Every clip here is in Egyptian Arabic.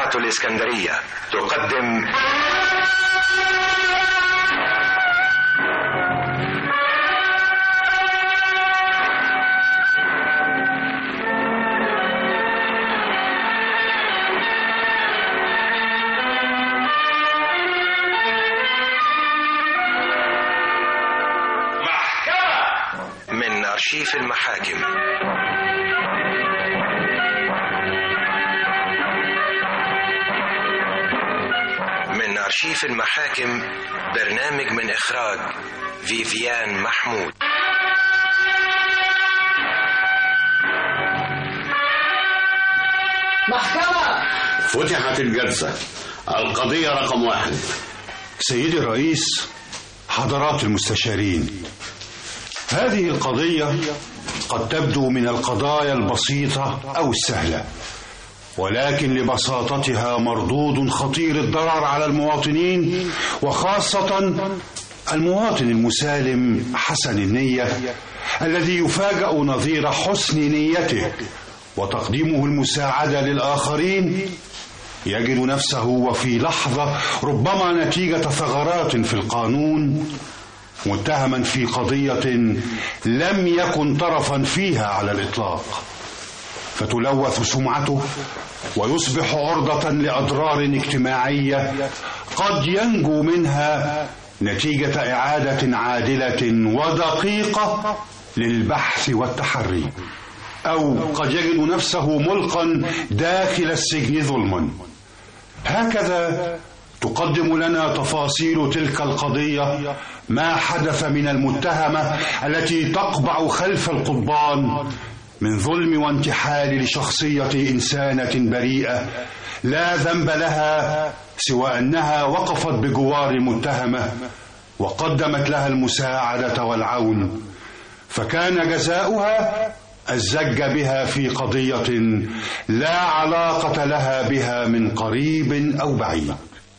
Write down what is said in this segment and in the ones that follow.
إذاعة الإسكندرية تقدم من أرشيف المحاكم من أرشيف المحاكم برنامج من إخراج فيفيان محمود محكمة فتحت الجلسة القضية رقم واحد سيدي الرئيس حضرات المستشارين هذه القضية قد تبدو من القضايا البسيطة أو السهلة ولكن لبساطتها مردود خطير الضرر على المواطنين وخاصة المواطن المسالم حسن النية الذي يفاجأ نظير حسن نيته وتقديمه المساعدة للآخرين يجد نفسه وفي لحظة ربما نتيجة ثغرات في القانون متهما في قضية لم يكن طرفا فيها على الإطلاق فتلوث سمعته ويصبح عرضة لأضرار اجتماعية قد ينجو منها نتيجة إعادة عادلة ودقيقة للبحث والتحري أو قد يجد نفسه ملقا داخل السجن ظلما هكذا تقدم لنا تفاصيل تلك القضية ما حدث من المتهمة التي تقبع خلف القضبان من ظلم وانتحال لشخصية إنسانة بريئة لا ذنب لها سوى أنها وقفت بجوار المتهمة وقدمت لها المساعدة والعون فكان جزاؤها الزج بها في قضية لا علاقة لها بها من قريب أو بعيد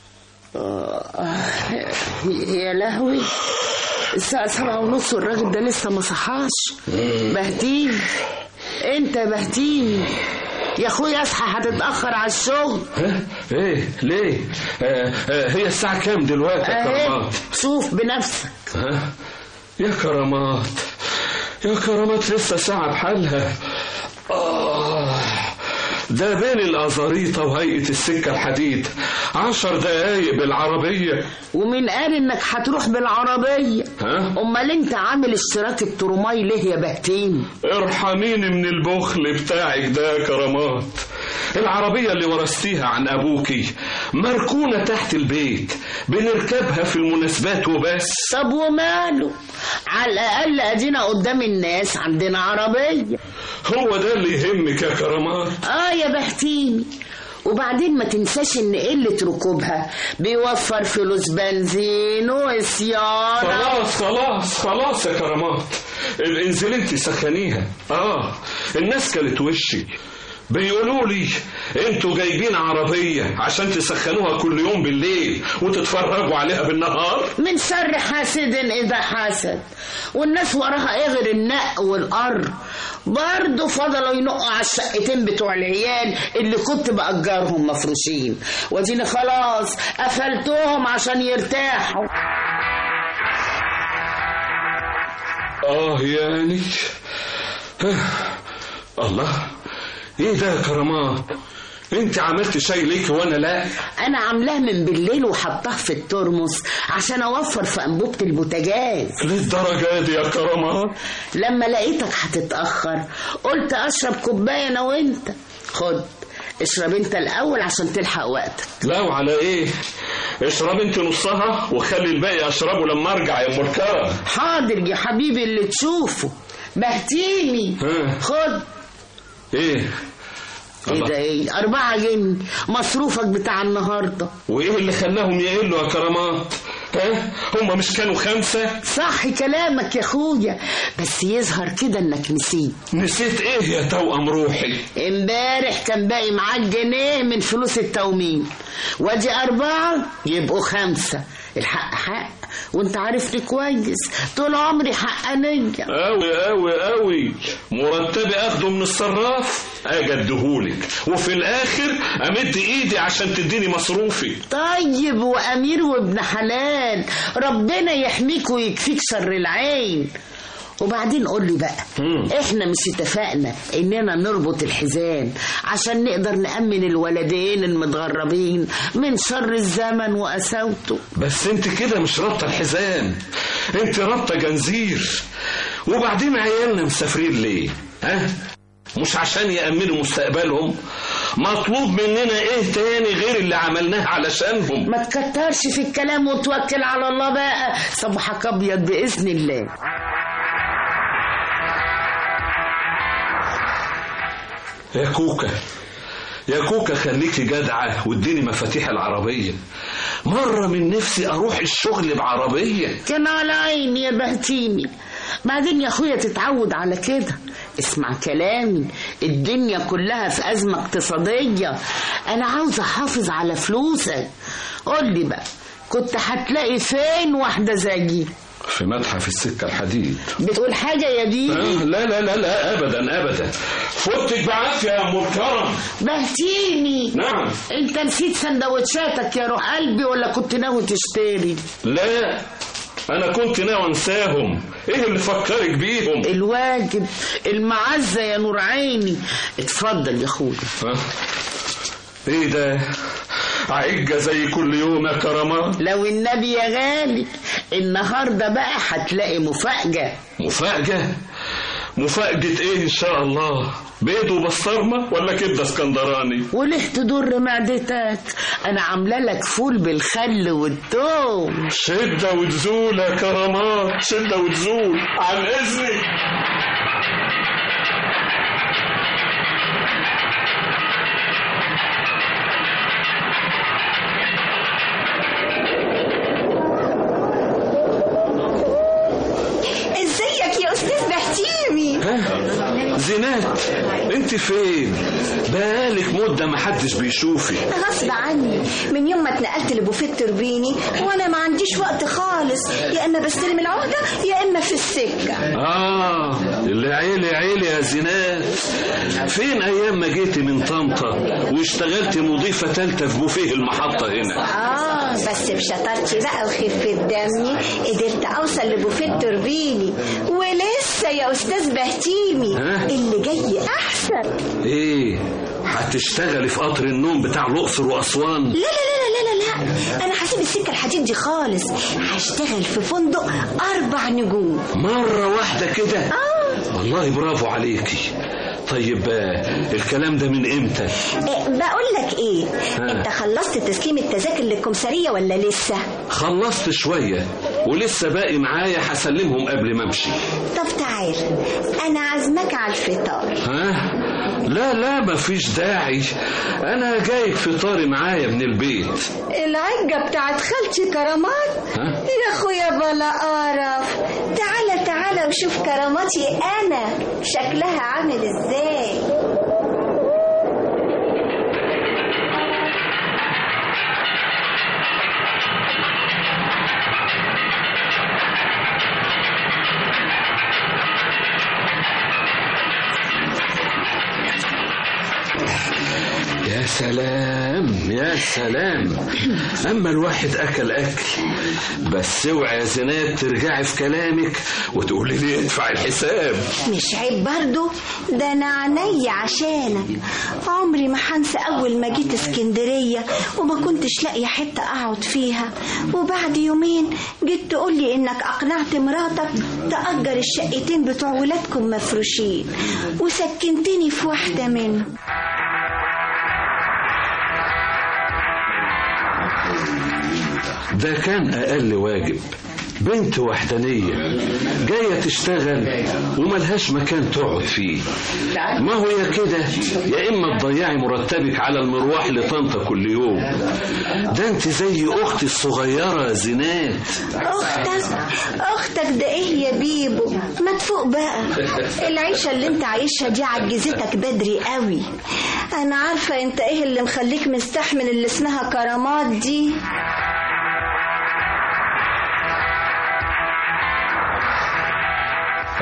يا لهوي الساعة سبعة ونص والراجل ده لسه ما صحاش بهتيم انت بهتيم يا اخويا اصحى هتتأخر على الشغل ها؟ ايه ليه آه آه هي الساعة كام دلوقتي يا اهي كرامات شوف بنفسك ها يا كرامات يا كرامات لسه ساعة بحالها آه ده بين الأزاريطة وهيئة السكة الحديد عشر دقايق بالعربية ومين قال انك هتروح بالعربية ها امال انت عامل اشتراك الترماي ليه يا بهتيم ارحميني من البخل بتاعك ده يا كرامات العربية اللي ورثتيها عن أبوكي مركونة تحت البيت بنركبها في المناسبات وبس طب وماله على الاقل ادينا قدام الناس عندنا عربية هو ده اللي يهمك يا كرامات اه يا بهتيمي وبعدين ما تنساش ان قلة ركوبها بيوفر فلوس بنزين وصيانة خلاص خلاص خلاص يا كرامات انزلي انت سخنيها اه الناس كانت وشي بيقولوا لي انتوا جايبين عربية عشان تسخنوها كل يوم بالليل وتتفرجوا عليها بالنهار من شر حاسد إذا حسد والناس وراها إيه غير النق والقر برضه فضلوا ينقوا على الشقتين بتوع العيال اللي كنت بأجرهم مفروشين واديني خلاص قفلتهم عشان يرتاحوا اه يعني الله ايه ده يا كرامات انت عملت شاي ليك وانا لا أنا عاملاه من بالليل وحطاه في الترمس عشان أوفر في أنبوبة البوتاجاز للدرجة دي يا كرامات لما لقيتك هتتأخر قلت أشرب كوباية أنا وأنت خد اشرب أنت الأول عشان تلحق وقتك لا وعلى ايه اشرب انت نصها وخلي الباقي اشربه لما ارجع يا ام الكرم حاضر يا حبيبي اللي تشوفه بهتيمي ها. خد ايه ايه الله. ده ايه أربعة جنيه مصروفك بتاع النهاردة وايه اللي خلاهم يقلوا يا كرامات ها هم مش كانوا خمسة صح كلامك يا اخويا بس يظهر كده انك نسيت نسيت ايه يا توأم روحي امبارح كان باقي معاك جنيه من فلوس التومين وادي أربعة يبقوا خمسة الحق حق وانت عارفني كويس طول عمري حقانية قوي قوي قوي مرتبي اخده من الصراف اجي اديهولك وفي الاخر امد ايدي عشان تديني مصروفي طيب وأمير وابن حلال ربنا يحميك ويكفيك شر العين وبعدين قول لي بقى مم. احنا مش اتفقنا اننا نربط الحزام عشان نقدر نأمن الولدين المتغربين من شر الزمن وقساوته بس انت كده مش رابطه الحزام انت رابطه جنزير وبعدين عيالنا مسافرين ليه ها مش عشان يأمنوا مستقبلهم مطلوب مننا ايه تاني غير اللي عملناه علشانهم ما تكترش في الكلام وتوكل على الله بقى صبحك ابيض باذن الله يا كوكا يا كوكا خليكي جدعة واديني مفاتيح العربية مرة من نفسي أروح الشغل بعربية كان على عيني يا بهتيني بعدين يا اخويا تتعود على كده اسمع كلامي الدنيا كلها في أزمة اقتصادية أنا عاوز أحافظ على فلوسك قول لي بقى كنت هتلاقي فين واحدة زيي في متحف السكة الحديد بتقول حاجة يا دي آه، لا لا لا لا أبدا أبدا فوتك بعافية يا أم الكرم بهتيني نعم انت نسيت سندوتشاتك يا روح قلبي ولا كنت ناوي تشتري لا أنا كنت ناوي أنساهم إيه اللي فكرك بيهم الواجب المعزة يا نور عيني اتفضل يا اخويا ها؟ إيه ده عجة زي كل يوم يا كرامات لو النبي يا غالي النهارده بقى هتلاقي مفاجأة مفاجأة مفاجأة ايه ان شاء الله بيض وبسطرمة ولا كبدة اسكندراني وليه تضر معدتك انا عامله لك فول بالخل والثوم شدة وتزول يا كرامات شدة وتزول عن اذنك ازيك يا استاذ بهتيمي ها زينات انت فين بقالك مدة محدش بيشوفك غصب عني من يوم ما اتنقلت لبوفيه توربيني وانا ما عنديش وقت خالص يا اما بستلم العهده يا اما في السكه اه اللي عيلي عيلي يا زينات فين ايام ما جيتي من طنطا واشتغلتي مضيفة تالتة في بوفيه المحطة هنا اه بس بشطارتي بقى وخفه دمي قدرت اوصل لبوفيه توربيني ولسه يا استاذ بهتيمي ها؟ اللي جاي احسن ايه هتشتغلي في قطر النوم بتاع الاقصر واسوان لا لا لا لا لا لا انا هسيب السكه الحديد دي خالص هشتغل في فندق اربع نجوم مرة واحدة كده اه والله برافو عليكي طيب آه، الكلام ده من امتى إيه، بقول لك ايه ها. انت خلصت تسليم التذاكر للكمثريه ولا لسه خلصت شوية ولسه باقي معايا هسلمهم قبل ما امشي طب تعال انا عازمك على الفطار ها لا لا مفيش داعي انا جايب فطاري معايا من البيت العجة بتاعت خالتي كرامات ها؟ يا اخويا بلا قرف تعالى تعالى وشوف كراماتي انا شكلها عامل ازاي يا سلام يا سلام اما الواحد اكل اكل بس اوعى يا زينات ترجعي في كلامك وتقولي لي ادفع الحساب مش عيب برضو ده انا عيني عشانك عمري ما هنسى اول ما جيت اسكندريه وما كنتش لاقيه حته اقعد فيها وبعد يومين جيت تقولي انك اقنعت مراتك تاجر الشقتين بتوع ولادكم مفروشين وسكنتني في واحده منهم ده كان اقل واجب بنت وحدانية جاية تشتغل وملهاش مكان تقعد فيه ما هو يا كده يا إما تضيعي مرتبك على المروح لطنطا كل يوم ده انت زي أختي الصغيرة زينات اختك اختك ده ايه يا بيبو ما تفوق بقى العيشه اللي انت عايشها دي عجزتك بدري قوي انا عارفه انت ايه اللي مخليك مستحمل اللي اسمها كرامات دي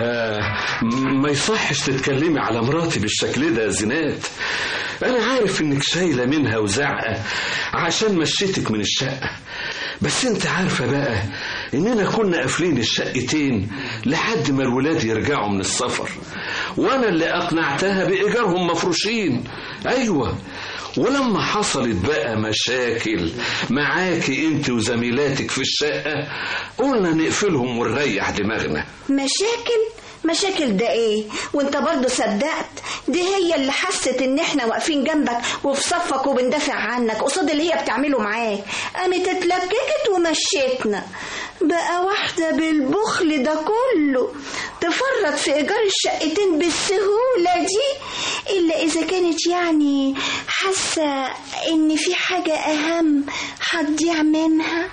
آه م- ما يصحش تتكلمي على مراتي بالشكل ده يا زينات انا عارف انك شايله منها وزعقه عشان مشيتك من الشقه بس انت عارفه بقى اننا كنا قافلين الشقتين لحد ما الولاد يرجعوا من السفر وانا اللي اقنعتها بايجارهم مفروشين ايوه ولما حصلت بقى مشاكل معاكي انت وزميلاتك في الشقه قلنا نقفلهم ونريح دماغنا مشاكل مشاكل ده ايه وانت برضو صدقت دي هي اللي حست ان احنا واقفين جنبك وفي صفك وبندافع عنك قصاد اللي هي بتعمله معاك قامت اتلككت ومشيتنا بقى واحدة بالبخل ده كله تفرط في ايجار الشقتين بالسهولة دي الا اذا كانت يعني حاسة ان في حاجة اهم هتضيع منها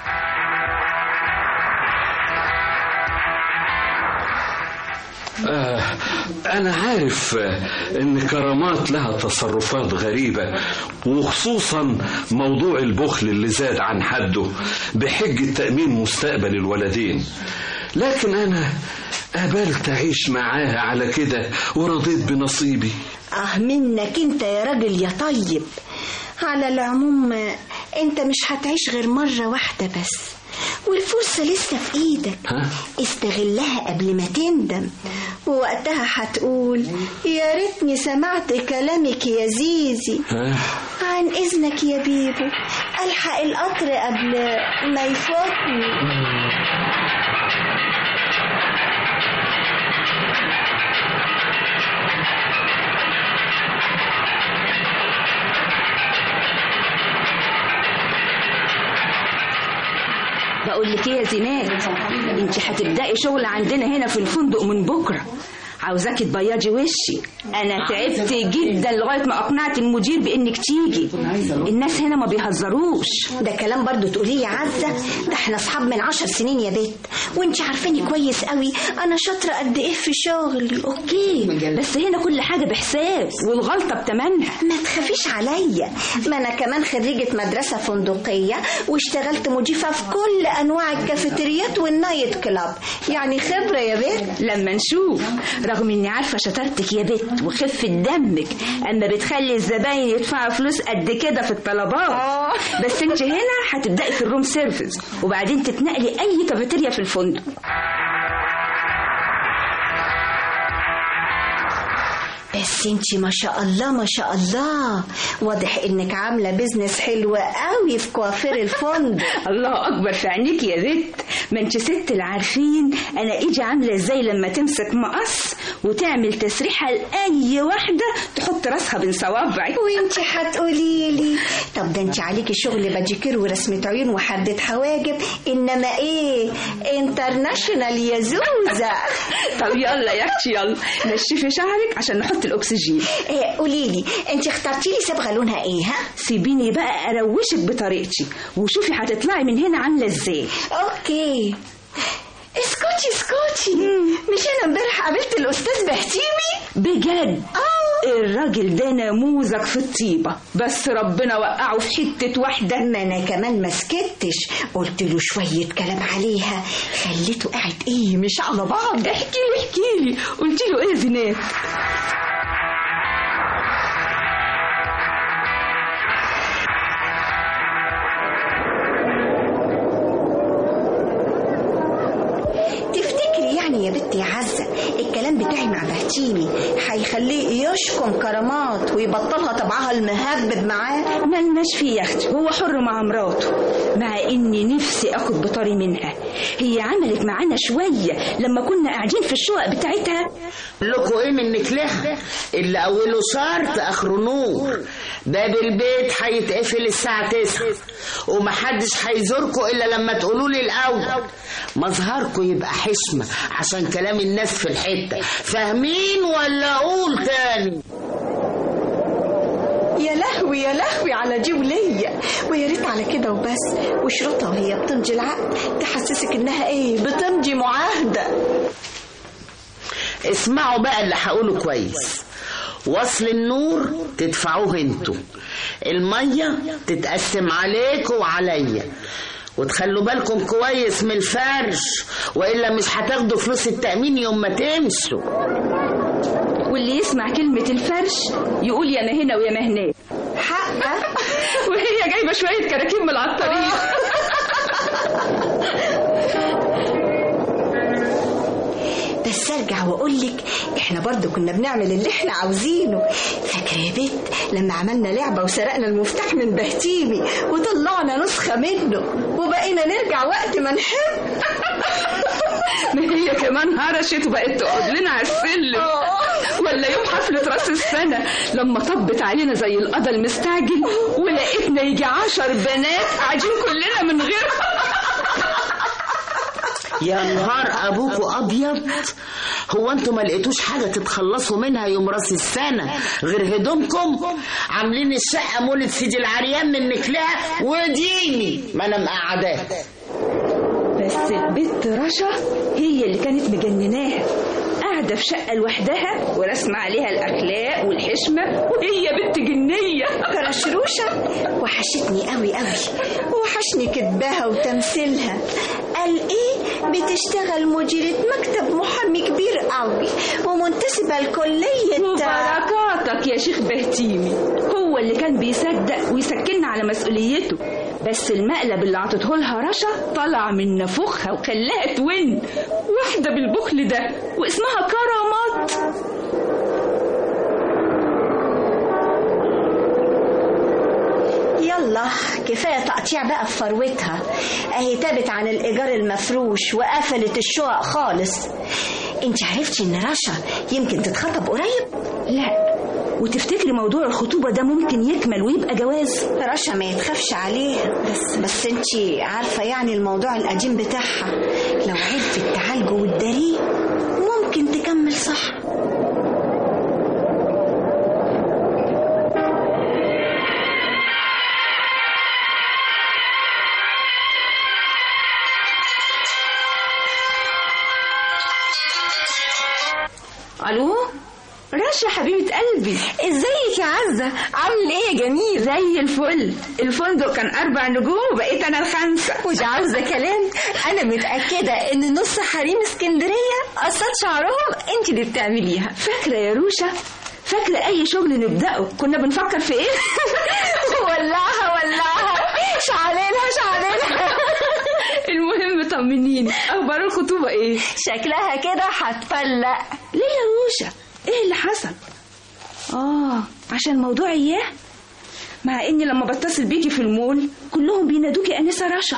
آه أنا عارف آه، إن كرامات لها تصرفات غريبة وخصوصا موضوع البخل اللي زاد عن حده بحجة تأمين مستقبل الولدين لكن أنا قبلت أعيش معاها على كده ورضيت بنصيبي اه منك انت يا راجل يا طيب على العموم انت مش هتعيش غير مرة واحدة بس والفرصة لسه في ايدك ها؟ استغلها قبل ما تندم ووقتها هتقول يا ريتني سمعت كلامك يا زيزي ها؟ عن اذنك يا بيبو الحق القطر قبل ما يفوتني بقول لك ايه يا زينات انت هتبداي شغل عندنا هنا في الفندق من بكره عاوزاكي تبيضي وشي انا تعبت جدا لغايه ما اقنعت المدير بانك تيجي الناس هنا ما بيهزروش ده كلام برضو تقوليه يا عزة ده احنا اصحاب من عشر سنين يا بيت وانت عارفاني كويس قوي انا شاطرة قد ايه في شغلي اوكي بس هنا كل حاجه بحساب والغلطه بتمنها ما تخافيش عليا ما انا كمان خريجة مدرسة فندقية واشتغلت مضيفة في كل انواع الكافيتريات والنايت كلاب يعني خبرة يا بيت لما نشوف رغم اني عارفه شطارتك يا بت وخفه دمك اما بتخلي الزباين يدفعوا فلوس قد كده في الطلبات بس انت هنا هتبداي في الروم سيرفيس وبعدين تتنقلي اي كافيتيريا في الفندق بس انت ما شاء الله ما شاء الله واضح انك عاملة بيزنس حلو قوي في كوافير الفندق الله اكبر في عينيك يا بت ما انت ست العارفين انا ايدي عامله ازاي لما تمسك مقص وتعمل تسريحه لاي واحده تحط راسها بين صوابعك وانت هتقولي لي طب ده انت عليكي شغل باديكير ورسمة عيون وحدة حواجب انما ايه انترناشونال يا زوزة طب يلا يا اختي يلا نشفي شعرك عشان نحط الاكسجين ايه قولي لي انت اخترتي لي صبغة لونها ايه ها سيبيني بقى اروشك بطريقتي وشوفي هتطلعي من هنا عامله ازاي اوكي اسكتي اسكتي مش انا امبارح قابلت الاستاذ بهتيمي بجد الراجل ده نموذج في الطيبة بس ربنا وقعه في حتة واحدة ما انا كمان ما سكتش قلت له شوية كلام عليها خليته قاعد ايه مش على بعض احكي لي احكي لي قلت له ايه يا زينات تفتكري يعني يا بنتي يا عزة الكلام بتاعي مع بهتيمي هيخليه يشكم كرامات ويبطلها طبعها المهبب معاه ملناش فيه يا اختي هو حر مع مراته مع اني نفسي اخد بطاري منها هي عملت معانا شوية لما كنا قاعدين في الشقق بتاعتها لكم ايه من نكلها اللي اوله صار اخره نور باب البيت هيتقفل الساعة 9 ومحدش هيزوركم الا لما تقولوا لي الاول مظهركم يبقى حشمة عشان كلام الناس في الحتة فاهمين ولا اقول تاني يا لهوي يا لهوي على دي وليا ويا ريت على كده وبس وشروطها وهي بتمضي العقد تحسسك انها ايه بتمضي معاهده اسمعوا بقى اللي هقوله كويس وصل النور تدفعوه انتوا المية تتقسم عليكوا وعليا وتخلوا بالكم كويس من الفرش والا مش هتاخدوا فلوس التامين يوم ما تمشوا واللي يسمع كلمة الفرش يقول يا ما هنا ويا ما هناك حقك وهي جايبة شوية كراكيب من العطارين بس ارجع واقول لك احنا برضو كنا بنعمل اللي احنا عاوزينه فاكره يا بت لما عملنا لعبه وسرقنا المفتاح من بهتيمي وطلعنا نسخه منه وبقينا نرجع وقت ما نحب ما هي كمان هرشت وبقت تقعد لنا على السلم ولا يوم حفلة راس السنة لما طبت علينا زي القضا المستعجل ولقيتنا يجي عشر بنات قاعدين كلنا من غير يا نهار ابوكوا ابيض هو انتوا ما لقيتوش حاجه تتخلصوا منها يوم راس السنه غير هدومكم عاملين الشقه مولد سيدي العريان من نكلها وديني ما انا مقعداه بس البت رشا هي اللي كانت مجنناها قاعدة في شقة لوحدها ورسمة عليها الأخلاق والحشمة وهي بنت جنية كرشروشة وحشتني قوي قوي وحشني كتبها وتمثيلها قال ايه بتشتغل مديرة مكتب محامي كبير قوي ومنتسبة لكلية وبركاتك يا شيخ بهتيمي هو اللي كان بيصدق ويسكننا على مسؤوليته بس المقلب اللي عطته لها رشا طلع من نفوخها وخلاها تون واحدة بالبخل ده واسمها كرامات يلا كفاية تقطيع بقى في فروتها اهي تابت عن الإيجار المفروش وقفلت الشقق خالص انت عرفتي ان رشا يمكن تتخطب قريب لا وتفتكري موضوع الخطوبة ده ممكن يكمل ويبقى جواز رشا ما يتخافش عليها بس بس انت عارفة يعني الموضوع القديم بتاعها لو عرفت تعالجه وتداريه ممكن تكمل صح الو رشا حبيبة قلبي ازيك يا عزة عامل ايه يا جميل زي الفل الفندق كان أربع نجوم وبقيت أنا الخامسة مش عاوزة كلام أنا متأكدة إن نص حريم اسكندرية قصات شعرهم أنت اللي بتعمليها فاكرة يا روشا فاكرة أي شغل نبدأه كنا بنفكر في إيه؟ ولعها ولعها شعللها شعللها المهم طمنيني أخبار الخطوبة إيه؟ شكلها كده هتفلق ليه يا روشا؟ إيه اللي حصل؟ آه عشان موضوع إياه؟ مع إني لما بتصل بيكي في المول كلهم بينادوكي أنسة رشا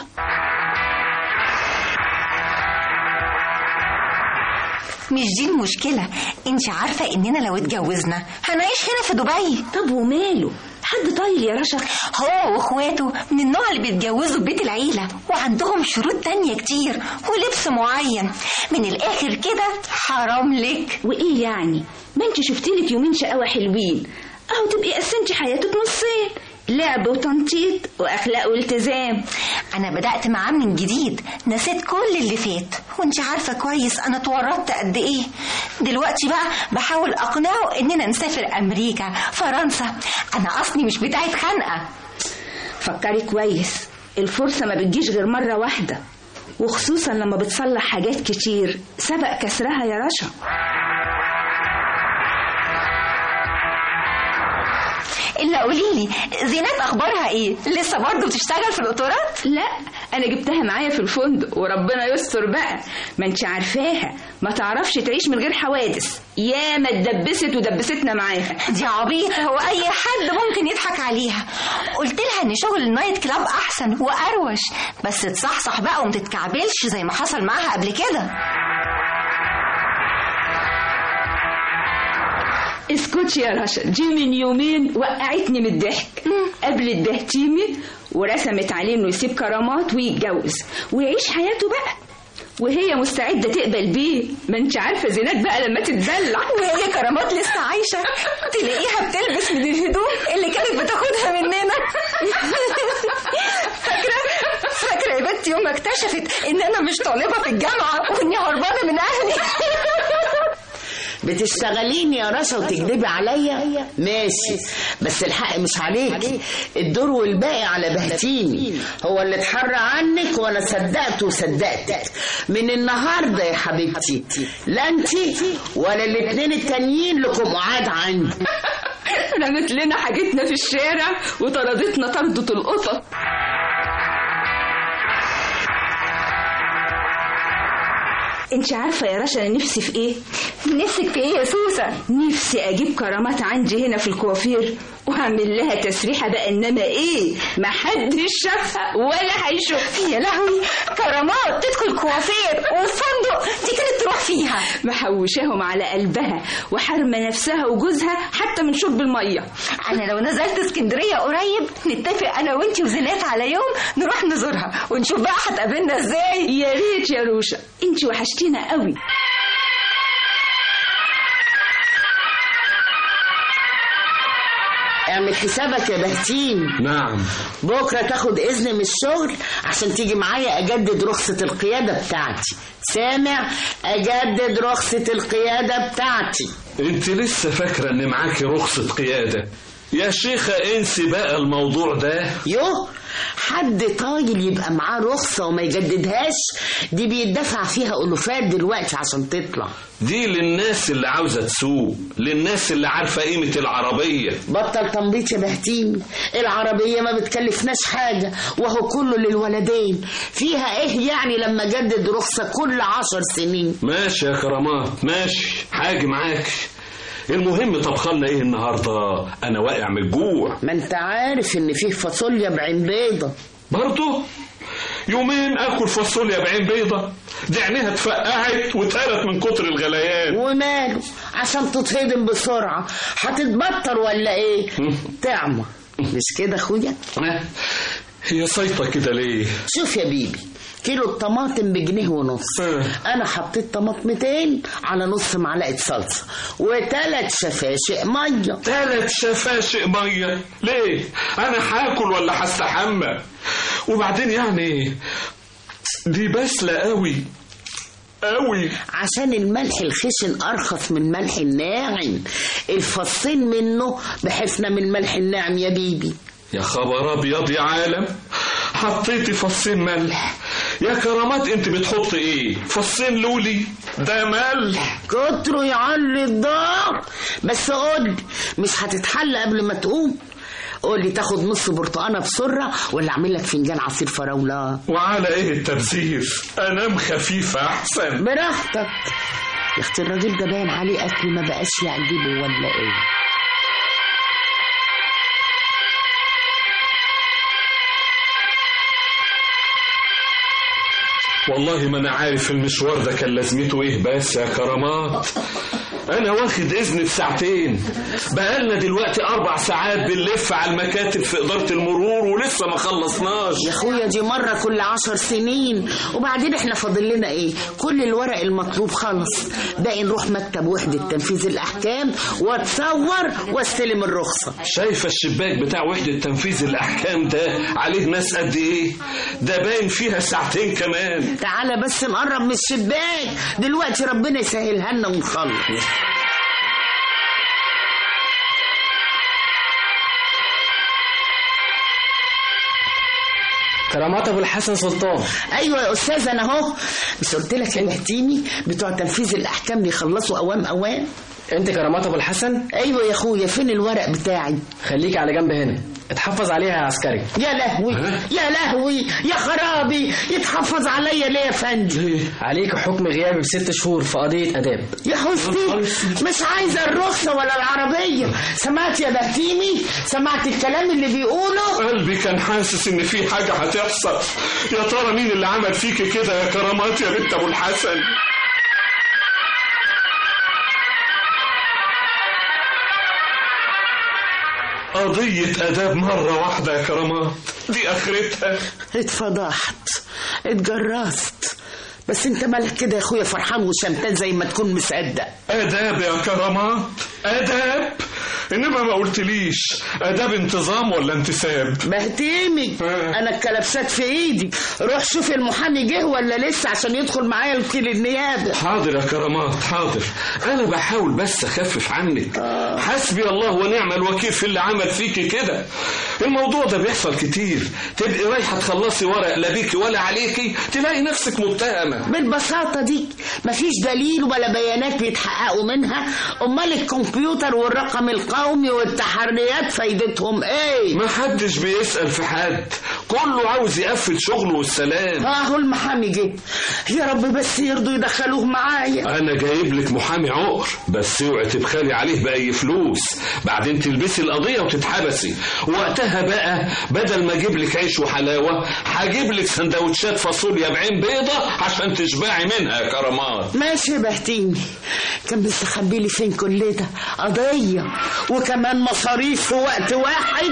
مش دي المشكلة انت عارفة اننا لو اتجوزنا هنعيش هنا في دبي طب وماله؟ حد طايل يا رشا هو واخواته من النوع اللي بيتجوزوا في بيت العيلة وعندهم شروط تانية كتير ولبس معين من الآخر كده حرام لك وإيه يعني؟ ما انت شفتيلك يومين شقاوة حلوين أهو تبقي قسمتي حياتك نصين لعب وتنطيط واخلاق والتزام انا بدات معاه من جديد نسيت كل اللي فات وانت عارفه كويس انا اتورطت قد ايه دلوقتي بقى بحاول اقنعه اننا نسافر امريكا فرنسا انا اصلي مش بتاعت خنقه فكري كويس الفرصة ما بتجيش غير مرة واحدة وخصوصا لما بتصلح حاجات كتير سبق كسرها يا رشا الا قولي لي زينات اخبارها ايه لسه برضه بتشتغل في القطارات لا انا جبتها معايا في الفندق وربنا يستر بقى ما انت عارفاها ما تعرفش تعيش من غير حوادث يا ما اتدبست ودبستنا معاها دي عبيطه هو اي حد ممكن يضحك عليها قلت لها ان شغل النايت كلاب احسن واروش بس تصحصح بقى وما تتكعبلش زي ما حصل معاها قبل كده اسكتي يا رشا دي من يومين وقعتني من الضحك قابلت بهتيمي ورسمت عليه انه يسيب كرامات ويتجوز ويعيش حياته بقى وهي مستعدة تقبل بيه ما انت عارفة زينات بقى لما تتدلع وهي كرامات لسه عايشة تلاقيها بتلبس من الهدوم اللي كانت بتاخدها مننا فاكرة فاكرة يا بنتي يوم ما اكتشفت ان انا مش طالبة في الجامعة واني هربانة من اهلي بتشتغليني يا رشا وتكذبي عليا ماشي بس الحق مش عليك الدور والباقي على بهتيني هو اللي اتحرى عنك وانا صدقت وصدقتك من النهارده يا حبيبتي لا انت ولا الاتنين التانيين لكم قعاد عندي رمت لنا حاجتنا في الشارع وطردتنا طردة القطط انت عارفة يا رشا انا نفسي في ايه؟ نفسك في ايه يا سوسة نفسي اجيب كرامات عندي هنا في الكوافير واعمل لها تسريحة بقى انما ايه؟ محدش شافها ولا هيشوفها يا لهوي كرامات تدخل كوافير والفندق دي كانت تروح فيها محوشاهم على قلبها وحارمة نفسها وجوزها حتى من شرب المية انا لو نزلت اسكندريه قريب نتفق انا وانتي وزينات على يوم نروح نزورها ونشوف بقى هتقابلنا ازاي يا ريت يا روشا انت وحشتينا قوي اعمل حسابك يا بهتين نعم بكره تاخد اذن من الشغل عشان تيجي معايا اجدد رخصه القياده بتاعتي سامع اجدد رخصه القياده بتاعتي انت لسه فاكرة ان معاكي رخصة قيادة يا شيخة انسي بقى الموضوع ده يوه حد طايل يبقى معاه رخصة وما يجددهاش دي بيدفع فيها ألوفات دلوقتي عشان تطلع دي للناس اللي عاوزة تسوق للناس اللي عارفة قيمة العربية بطل تنبيط يا بهتيمي العربية ما بتكلفناش حاجة وهو كله للولدين فيها ايه يعني لما جدد رخصة كل عشر سنين ماشي يا كرامات ماشي حاجي معاك المهم طبخلنا ايه النهارده انا واقع من الجوع ما انت عارف ان فيه فاصوليا بعين بيضة برضه يومين اكل فاصوليا بعين بيضة دي عينيها اتفقعت واتهرت من كتر الغليان وماله عشان تتهضم بسرعة هتتبطر ولا ايه تعمى مش كده اخويا ها؟ هي صيطة كده ليه شوف يا بيبي كيلو الطماطم بجنيه ونص اه. انا حطيت طماطمتين على نص معلقه صلصه وثلاث شفاشق ميه تلات شفاشق مية ليه انا هاكل ولا هستحمى وبعدين يعني دي بسلة قوي قوي عشان الملح الخشن ارخص من الملح الناعم الفصين منه بحسنا من الملح الناعم يا بيبي يا خبر ابيض يا عالم حطيتي فصين ملح يا كرامات انت بتحط ايه فصين لولي ده ملح كتره يعلي الضغط بس قول مش هتتحل قبل ما تقوم قول لي تاخد نص برتقانه بسره ولا اعمل لك فنجان عصير فراوله وعلى ايه التبذير انام خفيفة احسن براحتك يا اختي الراجل ده باين عليه اكل ما بقاش يعجبه ولا ايه والله ما انا عارف المشوار ده كان لازمته ايه بس يا كرامات انا واخد اذن بساعتين بقالنا دلوقتي اربع ساعات بنلف على المكاتب في اداره المرور ولسه ما خلصناش يا اخويا دي مرة كل عشر سنين وبعدين احنا فاضل لنا ايه كل الورق المطلوب خلص باقي نروح مكتب وحدة تنفيذ الاحكام واتصور واستلم الرخصة شايفه الشباك بتاع وحده تنفيذ الاحكام ده عليه ناس قد ايه ده باين فيها ساعتين كمان تعالى بس نقرب من الشباك دلوقتي ربنا يسهلها لنا ونخلص كرامات ابو الحسن سلطان ايوه يا استاذ انا اهو مش قلت لك يا بهتيمي بتوع تنفيذ الاحكام بيخلصوا اوام اوام انت كرامات ابو الحسن ايوه يا اخويا فين الورق بتاعي خليك على جنب هنا اتحفظ عليها يا عسكري يا لهوي يا لهوي يا خرابي يتحفظ عليا ليه يا فندم عليك حكم غياب بست شهور في قضيه اداب يا حسني مش عايزه الرخصه ولا العربيه سمعت يا بهتيمي سمعت الكلام اللي بيقوله قلبي كان حاسس ان في حاجه هتحصل يا ترى مين اللي عمل فيكي كده يا كرامات يا بنت ابو الحسن قضية أداب مرة واحدة يا كرامات دي آخرتها اتفضحت اتجرست بس انت مالك كده يا اخويا فرحان وشمتان زي ما تكون مصدق آداب يا كرامات آداب انما ما قلتليش اداب انتظام ولا انتساب بهتيمي انا الكلبشات في ايدي روح شوف المحامي جه ولا لسه عشان يدخل معايا وكيل النيابه حاضر يا كرامات حاضر انا بحاول بس اخفف عنك حسبي الله ونعم الوكيل في اللي عمل فيكي كده الموضوع ده بيحصل كتير تبقي رايحه تخلصي ورق لا بيكي ولا عليكي تلاقي نفسك متهمه بالبساطة دي مفيش دليل ولا بيانات بيتحققوا منها أمال الكمبيوتر والرقم القومي والتحريات فايدتهم إيه؟ ما حدش بيسأل في حد كله عاوز يقفل شغله والسلام أهو المحامي جه يا رب بس يرضوا يدخلوه معايا انا جايب لك محامي عقر بس اوعي تبخلي عليه باي فلوس بعدين تلبسي القضيه وتتحبسي وقتها بقى بدل ما اجيب لك عيش وحلاوه هجيب لك سندوتشات فاصوليا بعين بيضه عشان تشبعي منها يا كرامات ماشي بهتيني كان مستخبي لي فين كل ده قضية وكمان مصاريف في وقت واحد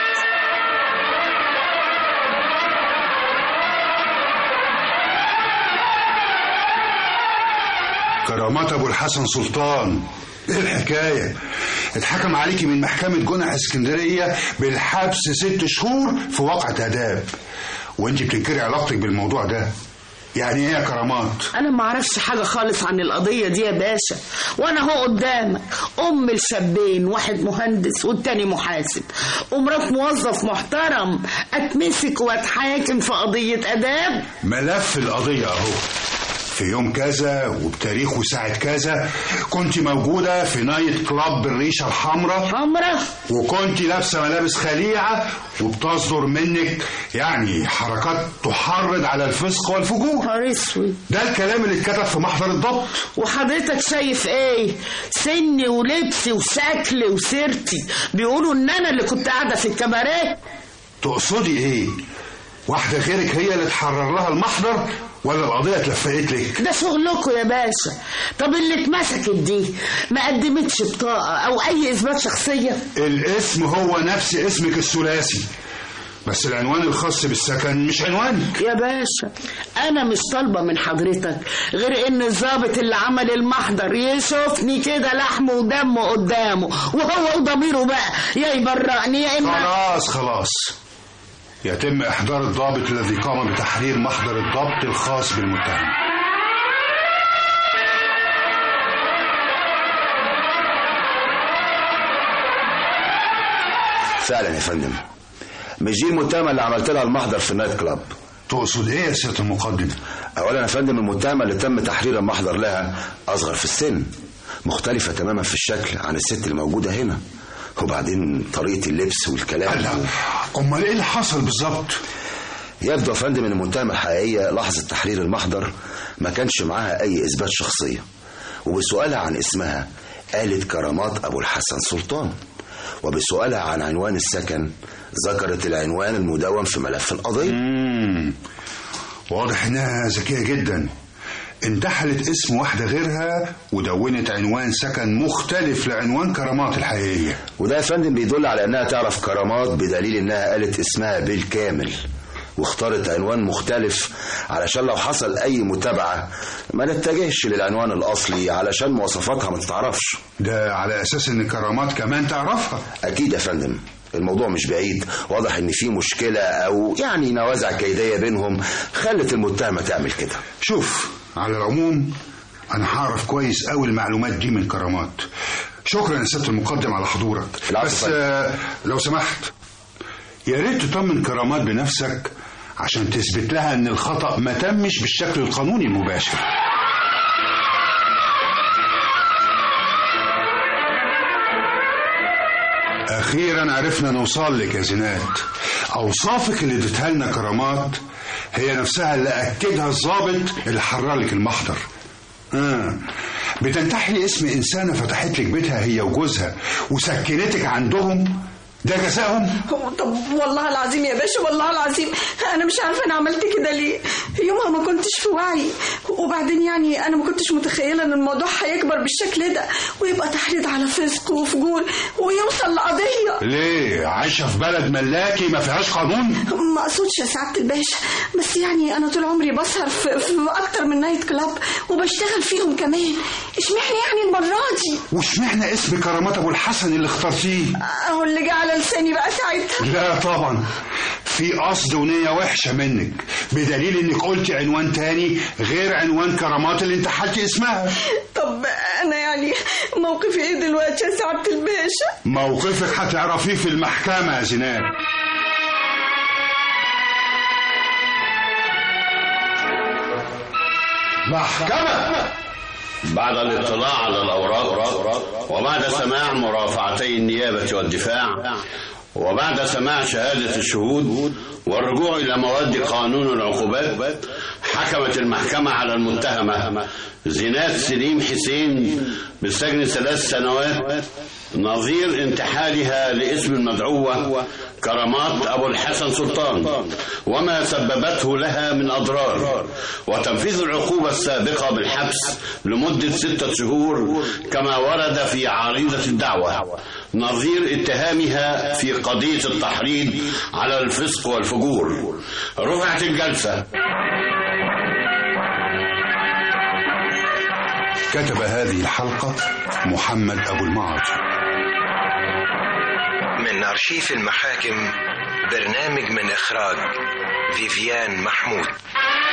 كرامات ابو الحسن سلطان ايه الحكايه اتحكم عليكي من محكمه جنح اسكندريه بالحبس ست شهور في واقعه اداب وانت بتنكري علاقتك بالموضوع ده يعني ايه يا كرامات انا ما اعرفش حاجه خالص عن القضيه دي يا باشا وانا هو قدامك ام الشابين واحد مهندس والتاني محاسب ومرات موظف محترم اتمسك واتحاكم في قضيه اداب ملف القضيه اهو في يوم كذا وبتاريخ وساعة كذا كنت موجودة في نايت كلاب بالريشة الحمراء حمرا وكنت لابسة ملابس خليعة وبتصدر منك يعني حركات تحرض على الفسق والفجور نهار اسود ده الكلام اللي اتكتب في محضر الضبط وحضرتك شايف ايه سني ولبسي وشكلي وسيرتي بيقولوا ان انا اللي كنت قاعده في الكباريه تقصدي ايه واحدة غيرك هي اللي تحرر لها المحضر ولا القضية اتلفقت لك ده شغلكم يا باشا طب اللي اتمسكت دي ما قدمتش بطاقه او اي اثبات شخصيه الاسم هو نفس اسمك الثلاثي بس العنوان الخاص بالسكن مش عنوانك يا باشا انا مش طالبه من حضرتك غير ان الضابط اللي عمل المحضر يشوفني كده لحم ودم قدامه وهو وضميره بقى يا يبرأني يا اما خلاص خلاص يتم إحضار الضابط الذي قام بتحرير محضر الضبط الخاص بالمتهم فعلا يا فندم مش دي المتهمه اللي عملت لها المحضر في النايت كلاب تقصد إيه يا سيادة المقدم؟ اولا يا فندم المتهمه اللي تم تحرير المحضر لها اصغر في السن مختلفه تماما في الشكل عن الست اللي موجوده هنا وبعدين طريقه اللبس والكلام لا أمال إيه اللي حصل بالظبط؟ يبدو يا فندم ان المتهمه الحقيقيه لحظه تحرير المحضر ما كانش معاها اي اثبات شخصيه وبسؤالها عن اسمها قالت كرامات ابو الحسن سلطان وبسؤالها عن عنوان السكن ذكرت العنوان المدون في ملف القضيه مم. واضح إنها ذكية جدا انتحلت اسم واحدة غيرها ودونت عنوان سكن مختلف لعنوان كرامات الحقيقية وده يا فندم بيدل على انها تعرف كرامات بدليل انها قالت اسمها بالكامل واختارت عنوان مختلف علشان لو حصل اي متابعه ما نتجهش للعنوان الاصلي علشان مواصفاتها ما تتعرفش ده على أساس إن كرامات كمان تعرفها اكيد يا فندم الموضوع مش بعيد واضح ان في مشكله او يعني نوازع كيديه بينهم خلت المتهمه تعمل كده شوف على العموم أنا هعرف كويس أوي المعلومات دي من كرامات شكرا يا سيادة المقدم على حضورك العفو بس فندم. آه، لو سمحت يا ريت تطمن كرامات بنفسك عشان تثبت لها ان الخطأ ما تمش بالشكل القانوني المباشر أخيرا عرفنا نوصل لك يا زينات أوصافك اللي اديتها لنا كرامات هي نفسها اللي أكدها الضابط اللي حرر لك المحضر آه. بتنتحلي اسم إنسانة فتحت لك بيتها هي وجوزها وسكنتك عندهم ده جزاهم طب والله العظيم يا باشا والله العظيم انا مش عارفه انا عملت كده ليه يومها ما كنتش في وعي وبعدين يعني انا ما كنتش متخيله ان الموضوع هيكبر بالشكل ده ويبقى تحريض على فسق وفجور ويوصل لقضيه ليه عايشة في بلد ملاكي ما فيهاش قانون ما اقصدش يا سعاده الباشا بس يعني انا طول عمري بسهر في, في اكتر من نايت كلاب وبشتغل فيهم كمان اشمعنى يعني المره دي واشمعنى اسم كرامات ابو الحسن اللي اخترتيه اهو اللي جه على لساني بقى ساعتها لا طبعا في قصد ونية وحشة منك بدليل انك قلتي عنوان تاني غير عنوان كرامات اللي انت حالتي اسمها طب انا يعني موقفي ايه دلوقتي يا سعاده الباشا موقفك هتعرفيه في المحكمة يا زينات محكمة بعد الاطلاع على الأوراق وبعد سماع مرافعتي النيابة والدفاع وبعد سماع شهادة الشهود والرجوع إلى مواد قانون العقوبات حكمت المحكمة على المتهمة زينات سليم حسين بالسجن ثلاث سنوات نظير انتحالها لاسم المدعوة كرامات أبو الحسن سلطان وما سببته لها من أضرار وتنفيذ العقوبة السابقة بالحبس لمدة ستة شهور كما ورد في عريضة الدعوة نظير اتهامها في قضية التحريض على الفسق والفجور رفعت الجلسة كتب هذه الحلقة محمد أبو المعاطي من أرشيف المحاكم برنامج من إخراج فيفيان محمود